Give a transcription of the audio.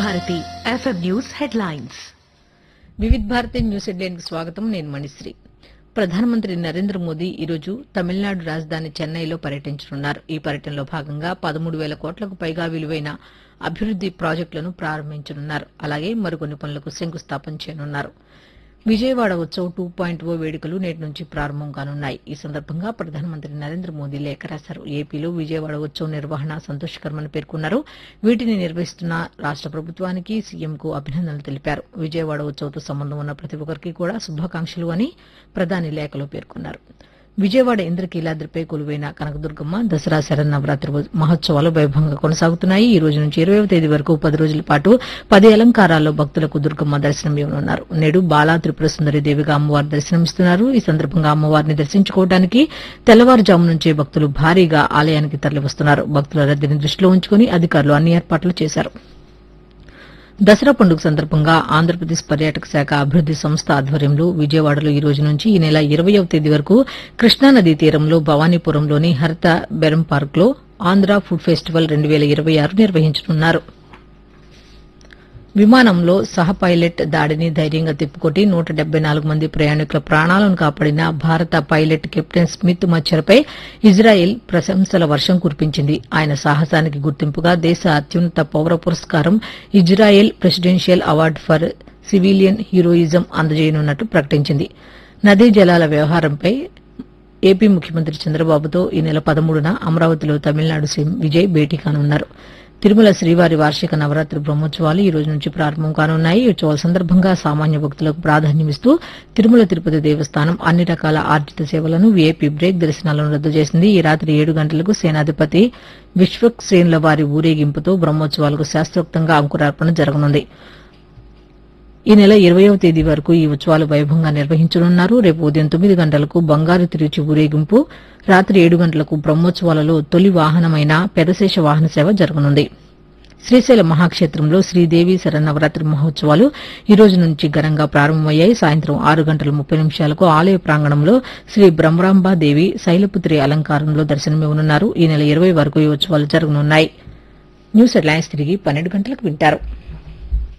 Bharati FM news headlines Vividh Bharati news హెడ్లైన్కి స్వాగతం నేను మణిశ్రీ ప్రధానమంత్రి నరేంద్ర మోదీ ఈరోజు తమిళనాడు రాజధాని చెన్నైలో పర్యటించనున్నారు ఈ పర్యటనలో భాగంగా పదమూడు వేల కోట్లకు పైగా విలువైన అభివృద్ది ప్రాజెక్టులను ప్రారంభించనున్నారు అలాగే మరికొన్ని పనులకు శంకుస్థాపన చేయనున్నారు Vijayawada Utsav two point O వేడుకలు నేటి నుంచి ప్రారంభం కానున్నాయి ఈ సందర్భంగా ప్రధానమంత్రి నరేంద్ర మోదీ లేఖ రాశారు ఏపీలో విజయవాడ ఉత్సవ్ నిర్వహణ సంతోషకరమని పేర్కొన్నారు వీటిని నిర్వహిస్తున్న రాష్ట ప్రభుత్వానికి సీఎంకు అభినందనలు తెలిపారు విజయవాడ ఉత్సవ్తో సంబంధం ఉన్న ప్రతి ఒక్కరికి కూడా శుభాకాంక్షలు అని ప్రధాని లేఖలో పేర్కొన్నారు విజయవాడ ఇంద్రకీలాద్రిపై కొలువైన కనకదుర్గమ్మ దసరా శరన్నవరాత్రి మహోత్సవాలు వైభవంగా కొనసాగుతున్నాయి ఈ రోజు నుంచి ఇరవైవ తేదీ వరకు పది రోజుల పాటు పది అలంకారాల్లో భక్తులకు దుర్గమ్మ దర్శనం ఇవ్వనున్నారు నేడు బాలా త్రిపుర సుందరి దేవిగా అమ్మవారు దర్శనమిస్తున్నారు ఈ సందర్భంగా అమ్మవారిని దర్శించుకోవడానికి తెల్లవారుజాము నుంచే భక్తులు భారీగా ఆలయానికి తరలివస్తున్నారు భక్తుల రద్దీని దృష్టిలో ఉంచుకుని అధికారులు అన్ని ఏర్పాట్లు చేశారు దసరా పండుగ సందర్భంగా ఆంధ్రప్రదేశ్ పర్యాటక శాఖ అభివృద్ది సంస్థ ఆధ్వర్యంలో విజయవాడలో ఈ రోజు నుంచి ఈ నెల ఇరవయవ తేదీ వరకు కృష్ణానదీ తీరంలో భవానీపురంలోని హరిత బెరం పార్క్ లో ఆంధ్ర ఫుడ్ ఫెస్టివల్ రెండు వేల ఇరవై ఆరు నిర్వహించనున్నారు విమానంలో సహ పైలట్ దాడిని ధైర్యంగా తిప్పుకొట్టి నూట డెబ్బై నాలుగు మంది ప్రయాణికుల ప్రాణాలను కాపాడిన భారత పైలట్ కెప్టెన్ స్మిత్ మచ్చర్పై ఇజ్రాయెల్ ప్రశంసల వర్షం కురిపించింది ఆయన సాహసానికి గుర్తింపుగా దేశ అత్యున్నత పౌర పురస్కారం Israel presidential award for civilian heroism అందజేయనున్నట్టు ప్రకటించింది నదీ జలాల వ్యవహారంపై ఏపీ ముఖ్యమంత్రి చంద్రబాబుతో ఈ నెల పదమూడున అమరావతిలో తమిళనాడు సీఎం విజయ్ భేటీ కానున్నారు తిరుమల శ్రీవారి వార్షిక నవరాత్రి బ్రహ్మోత్సవాలు ఈ రోజు నుంచి ప్రారంభం కానున్నాయి ఈ ఉత్సవాల సందర్భంగా సామాన్య భక్తులకు ప్రాధాన్యమిస్తూ తిరుమల తిరుపతి దేవస్థానం అన్ని రకాల ఆర్జిత సేవలను వీఐపీ బ్రేక్ దర్శనాలను రద్దు చేసింది ఈ రాత్రి ఏడు గంటలకు సేనాధిపతి విశ్వక్ శ్రేణుల వారి ఊరేగింపుతో బ్రహ్మోత్సవాలకు శాస్త్రోక్తంగా అంకురార్పణ జరగనుంది ఈ నెల ఇరవయవ తేదీ వరకు ఈ ఉత్సవాలు వైభవంగా నిర్వహించనున్నారు రేపు ఉదయం తొమ్మిది గంటలకు బంగారు తిరుచి ఊరేగింపు రాత్రి ఏడు గంటలకు బ్రహ్మోత్సవాలలో తొలి వాహనమైన పెదశేష వాహన సేవ జరగనుంది శ్రీశైల మహాక్షేత్రంలో శ్రీదేవి శరన్నవరాత్రి మహోత్సవాలు ఈ రోజు నుంచి ఘనంగా ప్రారంభమయ్యాయి సాయంత్రం ఆరు గంటల ముప్పై నిమిషాలకు ఆలయ ప్రాంగణంలో శ్రీ బ్రహ్మరాంబాదేవి శైలపుత్రి అలంకారంలో దర్శనమివ్వనున్నారు ఈ నెల ఇరవై వరకు ఈ ఉత్సవాలు జరగనున్నాయి న్యూస్ హెడ్లైన్స్ తిరిగి పన్నెండు గంటలకు వింటారు